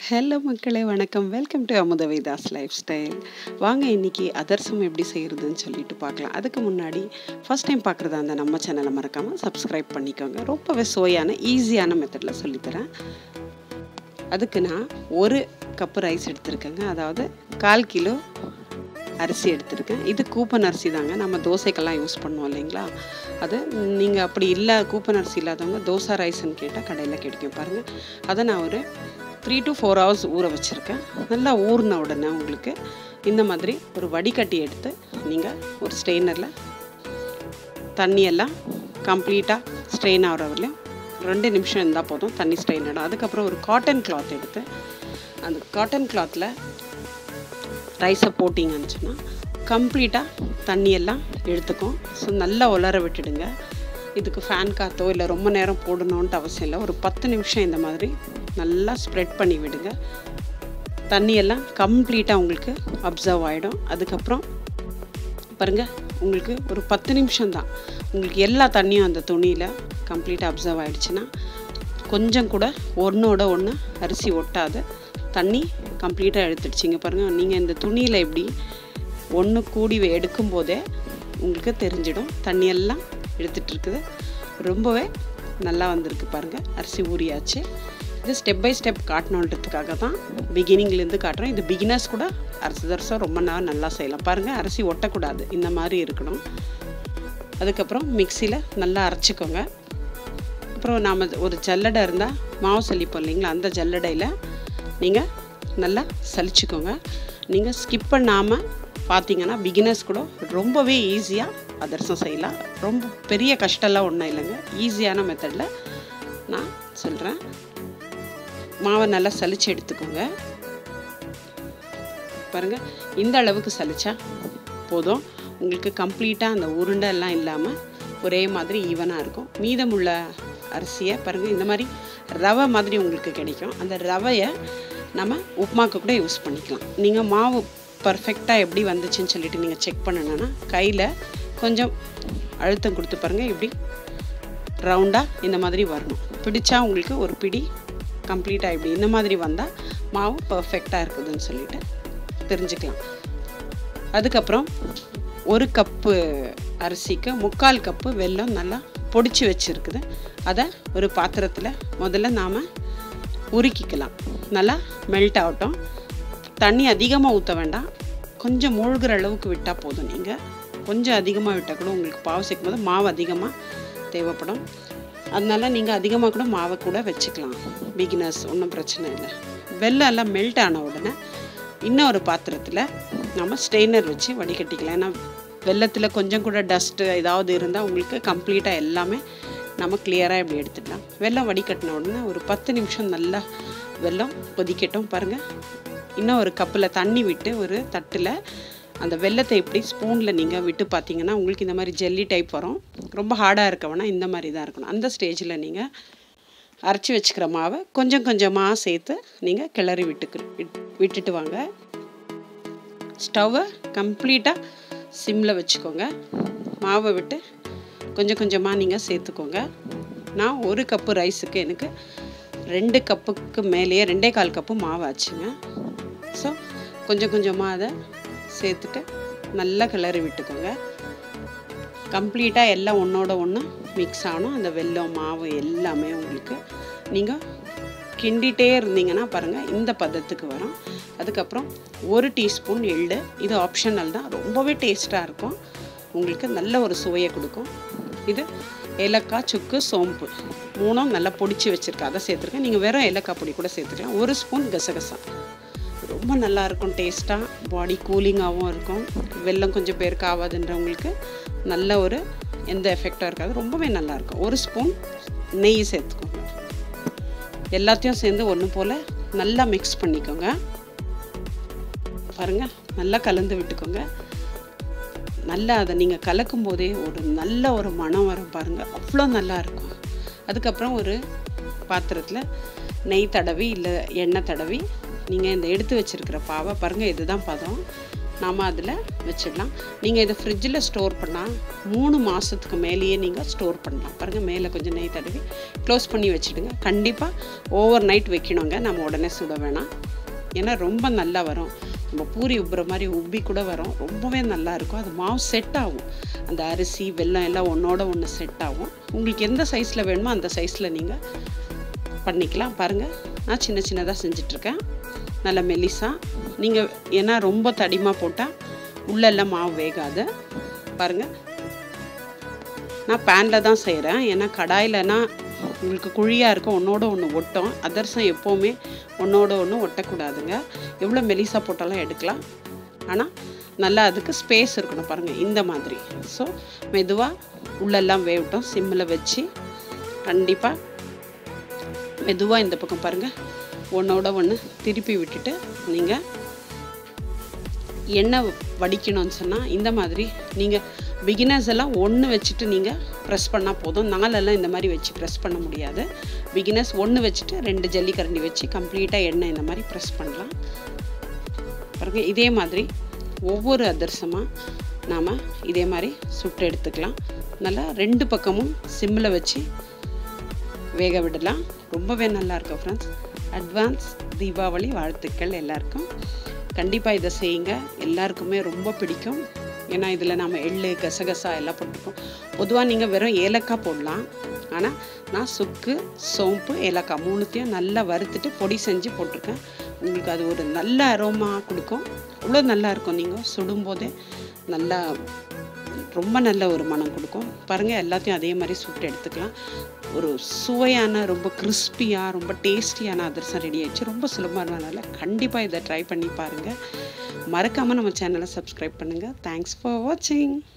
hello மக்களே வணக்கம் welcome to அமுதவேதாஸ் லைஃப் ஸ்டைல் வாங்க இன்னைக்கு அதர்சம் எப்படி செய்கிறதுன்னு சொல்லிட்டு பார்க்கலாம் அதுக்கு முன்னாடி ஃபஸ்ட் டைம் பார்க்குறதா அந்த நம்ம சேனலை மறக்காமல் சப்ஸ்கிரைப் பண்ணிக்கோங்க ரொம்பவே சுவையான ஈஸியான மெத்தடில் சொல்லித்தரேன் அதுக்கு நான் ஒரு கப்பு ரைஸ் எடுத்திருக்கேங்க அதாவது கால் கிலோ அரிசி எடுத்திருக்கேன் இது கூப்பன் அரிசி தாங்க நம்ம தோசைக்கெல்லாம் யூஸ் பண்ணுவோம் இல்லைங்களா அது நீங்கள் அப்படி இல்லை கூப்பன் அரிசி இல்லாதவங்க தோசை ரைஸ்ன்னு கேட்டால் கடையில் கிடைக்கும் பாருங்கள் அதை நான் ஒரு த்ரீ டு ஃபோர் ஹவர்ஸ் ஊற வச்சுருக்கேன் நல்லா ஊறின உடனே உங்களுக்கு இந்த மாதிரி ஒரு வடிகட்டி எடுத்து நீங்கள் ஒரு ஸ்ட்ரெயினரில் தண்ணியெல்லாம் கம்ப்ளீட்டாக ஸ்ட்ரெயின் ஆகிற வரலையும் ரெண்டு நிமிஷம் இருந்தால் போதும் தண்ணி ஸ்ட்ரெயின் ஆகிடும் அதுக்கப்புறம் ஒரு காட்டன் கிளாத் எடுத்து அந்த காட்டன் கிளாத்தில் ரைஸை போட்டிங்கன்னு சொன்னால் கம்ப்ளீட்டாக தண்ணியெல்லாம் எடுத்துக்கும் ஸோ நல்லா உலர விட்டுடுங்க இதுக்கு ஃபேன் காற்றோ இல்லை ரொம்ப நேரம் போடணுன்ட்டு அவசியம் இல்லை ஒரு பத்து நிமிஷம் இந்த மாதிரி நல்லா ஸ்ப்ரெட் பண்ணி விடுங்க தண்ணியெல்லாம் கம்ப்ளீட்டாக உங்களுக்கு அப்சர்வ் ஆகிடும் அதுக்கப்புறம் பாருங்கள் உங்களுக்கு ஒரு பத்து நிமிஷம் தான் உங்களுக்கு எல்லா தண்ணியும் அந்த துணியில் கம்ப்ளீட்டாக அப்சர்வ் ஆகிடுச்சுன்னா கொஞ்சம் கூட ஒன்றோட ஒன்று அரிசி ஒட்டாது தண்ணி கம்ப்ளீட்டாக எடுத்துடுச்சிங்க பாருங்கள் நீங்கள் இந்த துணியில் எப்படி ஒன்று கூடி எடுக்கும் போதே உங்களுக்கு தெரிஞ்சிடும் தண்ணியெல்லாம் எடுத்துகிட்டு இருக்குது ரொம்பவே நல்லா வந்திருக்கு பாருங்கள் அரிசி ஊறியாச்சு இது ஸ்டெப் பை ஸ்டெப் காட்டணுன்றதுக்காக தான் பிகினிங்லேருந்து காட்டுறோம் இது பிகினர்ஸ் கூட அரிசி தரிசம் ரொம்ப நாள் நல்லா செய்யலாம் பாருங்கள் அரிசி ஒட்டக்கூடாது இந்த மாதிரி இருக்கணும் அதுக்கப்புறம் மிக்சியில் நல்லா அரைச்சிக்கோங்க அப்புறம் நாம் ஒரு ஜல்லடை இருந்தால் மாவு சலிப்போம் இல்லைங்களா அந்த ஜல்லடையில் நீங்கள் நல்லா சலிச்சுக்கோங்க நீங்கள் ஸ்கிப் பண்ணாமல் பார்த்தீங்கன்னா பிகினர்ஸ் கூட ரொம்பவே ஈஸியாக அதிரசம் செய்யலாம் ரொம்ப பெரிய கஷ்டம்லாம் ஒன்றும் இல்லைங்க ஈஸியான மெத்தடில் நான் சொல்கிறேன் மாவை நல்லா சலிச்சு எடுத்துக்கோங்க பாருங்கள் இந்த அளவுக்கு சலிச்சா போதும் உங்களுக்கு கம்ப்ளீட்டாக அந்த உருண்டை எல்லாம் இல்லாமல் ஒரே மாதிரி ஈவனாக இருக்கும் மீதமுள்ள அரிசியை பாருங்கள் இந்த மாதிரி ரவை மாதிரி உங்களுக்கு கிடைக்கும் அந்த ரவையை நம்ம உப்புமாக்கு கூட யூஸ் பண்ணிக்கலாம் நீங்கள் மாவு பர்ஃபெக்டாக எப்படி வந்துச்சுன்னு சொல்லிட்டு நீங்கள் செக் பண்ணணுன்னா கையில் கொஞ்சம் அழுத்தம் கொடுத்து பாருங்கள் இப்படி ரவுண்டாக இந்த மாதிரி வரணும் பிடிச்சா உங்களுக்கு ஒரு பிடி கம்ப்ளீட்டாக இப்படி இந்த மாதிரி வந்தால் மாவு பர்ஃபெக்டாக இருக்குதுன்னு சொல்லிட்டு தெரிஞ்சுக்கலாம் அதுக்கப்புறம் ஒரு கப்பு அரிசிக்கு முக்கால் கப்பு வெல்லம் நல்லா பொடிச்சு வச்சுருக்குது அதை ஒரு பாத்திரத்தில் முதல்ல நாம் உருக்கிக்கலாம் நல்லா மெல்ட் ஆகட்டும் தண்ணி அதிகமாக ஊற்ற வேண்டாம் கொஞ்சம் மூழ்கிற அளவுக்கு விட்டால் போதும் நீங்கள் கொஞ்சம் அதிகமாக விட்டால் கூட உங்களுக்கு பாவு சேர்க்கும் போது மாவு அதிகமாக தேவைப்படும் அதனால் நீங்கள் அதிகமாக கூட மாவை கூட வச்சுக்கலாம் பிகினர்ஸ் ஒன்றும் பிரச்சனை இல்லை வெள்ளம் எல்லாம் மெல்ட் ஆன உடனே இன்னொரு பாத்திரத்தில் நம்ம ஸ்ட்ரெயினர் வச்சு வடிகட்டிக்கலாம் ஏன்னா வெள்ளத்தில் கொஞ்சம் கூட டஸ்ட்டு ஏதாவது இருந்தால் உங்களுக்கு கம்ப்ளீட்டாக எல்லாமே நம்ம கிளியராக இப்படி எடுத்துடலாம் வெள்ளம் வடிகட்டின உடனே ஒரு பத்து நிமிஷம் நல்லா வெள்ளம் கொதிக்கட்டும் பாருங்கள் இன்னும் ஒரு கப்பில் தண்ணி விட்டு ஒரு தட்டில் அந்த வெள்ளத்தை இப்படி ஸ்பூனில் நீங்கள் விட்டு பார்த்தீங்கன்னா உங்களுக்கு இந்த மாதிரி ஜெல்லி டைப் வரும் ரொம்ப ஹார்டாக இருக்கவனா இந்த மாதிரி தான் இருக்கணும் அந்த ஸ்டேஜில் நீங்கள் அரைச்சி வச்சுக்கிற மாவை கொஞ்சம் கொஞ்சமாக சேர்த்து நீங்கள் கிளறி விட்டுக்கு விட்டுட்டு வாங்க ஸ்டவ்வை கம்ப்ளீட்டாக சிம்மில் வச்சுக்கோங்க மாவை விட்டு கொஞ்சம் கொஞ்சமாக நீங்கள் சேர்த்துக்கோங்க நான் ஒரு கப்பு ரைஸுக்கு எனக்கு ரெண்டு கப்புக்கு மேலேயே ரெண்டே கால் கப்பு மாவு ஆச்சுங்க ஸோ கொஞ்சம் கொஞ்சமாக அதை சேர்த்துட்டு நல்லா கிளறி விட்டுக்கோங்க கம்ப்ளீட்டாக எல்லாம் ஒன்றோட ஒன்று மிக்ஸ் ஆகணும் அந்த வெல்லம் மாவு எல்லாமே உங்களுக்கு நீங்கள் கிண்டிகிட்டே இருந்தீங்கன்னா பாருங்கள் இந்த பதத்துக்கு வரும் அதுக்கப்புறம் ஒரு டீஸ்பூன் எள்ளு இது ஆப்ஷனல் தான் ரொம்பவே டேஸ்ட்டாக இருக்கும் உங்களுக்கு நல்ல ஒரு சுவையை கொடுக்கும் இது ஏலக்காய் சுக்கு சோம்பு மூணும் நல்லா பொடிச்சு வச்சுருக்கேன் அதை சேர்த்துருக்கேன் நீங்கள் வெறும் ஏலக்காய் பொடி கூட சேர்த்துக்கலாம் ஒரு ஸ்பூன் கசகசா ரொம்ப நல்லாயிருக்கும் டேஸ்ட்டாக பாடி கூலிங்காகவும் இருக்கும் வெள்ளம் கொஞ்சம் பேருக்கு ஆகாதுன்றவங்களுக்கு நல்ல ஒரு எந்த எஃபெக்டாக இருக்காது ரொம்பவே நல்லாயிருக்கும் ஒரு ஸ்பூன் நெய் சேர்த்துக்கோங்க எல்லாத்தையும் சேர்ந்து ஒன்று போல் நல்லா மிக்ஸ் பண்ணிக்கோங்க பாருங்கள் நல்லா கலந்து விட்டுக்கோங்க நல்லா அதை நீங்கள் கலக்கும் போதே ஒரு நல்ல ஒரு மனம் வரும் பாருங்கள் அவ்வளோ நல்லா இருக்கும் அதுக்கப்புறம் ஒரு பாத்திரத்தில் நெய் தடவி இல்லை எண்ணெய் தடவி நீங்கள் இந்த எடுத்து வச்சுருக்கிற பாவை பாருங்கள் இதுதான் பதம் நாம் அதில் வச்சிடலாம் நீங்கள் இதை ஃப்ரிட்ஜில் ஸ்டோர் பண்ணால் மூணு மாதத்துக்கு மேலேயே நீங்கள் ஸ்டோர் பண்ணலாம் பாருங்கள் மேலே கொஞ்சம் நெய் தடவி க்ளோஸ் பண்ணி வச்சுடுங்க கண்டிப்பாக ஓவர் நைட் வைக்கணுங்க நம்ம உடனே சுட வேணாம் ஏன்னா ரொம்ப நல்லா வரும் நம்ம பூரி உப்புற மாதிரி உப்பி கூட வரும் ரொம்பவே நல்லா இருக்கும் அது மாவு செட் ஆகும் அந்த அரிசி வெல்லம் எல்லாம் ஒன்றோட ஒன்று செட் ஆகும் உங்களுக்கு எந்த சைஸில் வேணுமோ அந்த சைஸில் நீங்கள் பண்ணிக்கலாம் பாருங்கள் நான் சின்ன சின்னதாக செஞ்சிட்ருக்கேன் நல்ல மெலிசா நீங்கள் ஏன்னா ரொம்ப தடிமாக போட்டால் உள்ளெல்லாம் மாவு வேகாது பாருங்கள் நான் பேனில் தான் செய்கிறேன் ஏன்னா கடாயிலனா உங்களுக்கு குழியாக இருக்கும் ஒன்றோட ஒன்று ஒட்டும் அதர்சம் எப்போவுமே ஒன்றோட ஒன்று ஒட்டக்கூடாதுங்க எவ்வளோ மெலிசா போட்டாலும் எடுக்கலாம் ஆனால் நல்லா அதுக்கு ஸ்பேஸ் இருக்கணும் பாருங்கள் இந்த மாதிரி ஸோ மெதுவாக உள்ளெல்லாம் வேகட்டும் சிம்மில் வச்சு கண்டிப்பாக மெதுவாக இந்த பக்கம் பாருங்கள் ஒன்றோட ஒன்று திருப்பி விட்டுட்டு நீங்கள் எண்ணெய் வடிக்கணும்னு சொன்னால் இந்த மாதிரி நீங்கள் பிகினர்ஸ் எல்லாம் ஒன்று வச்சுட்டு நீங்கள் ப்ரெஸ் பண்ணால் போதும் நாலெல்லாம் இந்த மாதிரி வச்சு ப்ரெஸ் பண்ண முடியாது பிகினர்ஸ் ஒன்று வச்சுட்டு ரெண்டு ஜல்லிக்கரண்டி வச்சு கம்ப்ளீட்டாக எண்ணெய் இந்த மாதிரி ப்ரெஸ் பண்ணலாம் பாருங்க இதே மாதிரி ஒவ்வொரு அதிரசமாக நாம் இதே மாதிரி சுட்டு எடுத்துக்கலாம் நல்லா ரெண்டு பக்கமும் சிம்மில் வச்சு வேக விடலாம் ரொம்பவே நல்லா இருக்கும் ஃப்ரெண்ட்ஸ் அட்வான்ஸ் தீபாவளி வாழ்த்துக்கள் எல்லாருக்கும் கண்டிப்பாக இதை செய்யுங்க எல்லாருக்குமே ரொம்ப பிடிக்கும் ஏன்னா இதில் நம்ம எள்ளு கசகசா எல்லாம் போட்டிருக்கோம் பொதுவாக நீங்கள் வெறும் ஏலக்காய் போடலாம் ஆனால் நான் சுக்கு சோம்பு ஏலக்காய் மூணுத்தையும் நல்லா வறுத்துட்டு பொடி செஞ்சு போட்டிருக்கேன் உங்களுக்கு அது ஒரு நல்ல அரோமா கொடுக்கும் அவ்வளோ நல்லா இருக்கும் நீங்கள் சுடும்போதே நல்லா ரொம்ப நல்ல ஒரு மனம் கொடுக்கும் பாருங்கள் எல்லாத்தையும் அதே மாதிரி சுட்டு எடுத்துக்கலாம் ஒரு சுவையான ரொம்ப கிறிஸ்பியாக ரொம்ப டேஸ்டியான அதிரசம் ரெடி ஆயிடுச்சு ரொம்ப சுலபமானதுனால கண்டிப்பாக இதை ட்ரை பண்ணி பாருங்கள் மறக்காமல் நம்ம சேனலை சப்ஸ்கிரைப் பண்ணுங்கள் தேங்க்ஸ் ஃபார் வாட்சிங்